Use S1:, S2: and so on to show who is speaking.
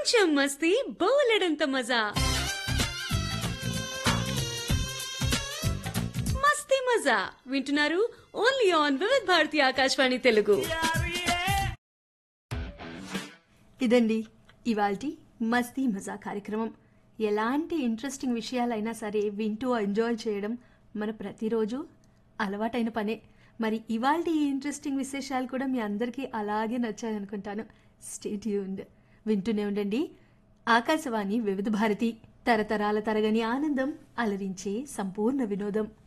S1: కొంచెం మస్తీ బోలెడంత మజా మస్తీ మజా వింటున్నారు ఓన్లీ ఆన్ వివిధ్ భారతి ఆకాశవాణి తెలుగు
S2: ఇదండి ఇవాల్టి మస్తీ మజా కార్యక్రమం ఎలాంటి ఇంట్రెస్టింగ్ విషయాలైనా సరే వింటూ ఎంజాయ్ చేయడం మన ప్రతిరోజు అలవాటైన పనే మరి ఇవాల్టి ఈ ఇంట్రెస్టింగ్ విశేషాలు కూడా మీ అందరికీ అలాగే నచ్చాయనుకుంటాను స్టేట్ యూన్డ్ వింటూనే ఉండండి ఆకాశవాణి వివిధ భారతి తరతరాల తరగని ఆనందం అలరించే సంపూర్ణ వినోదం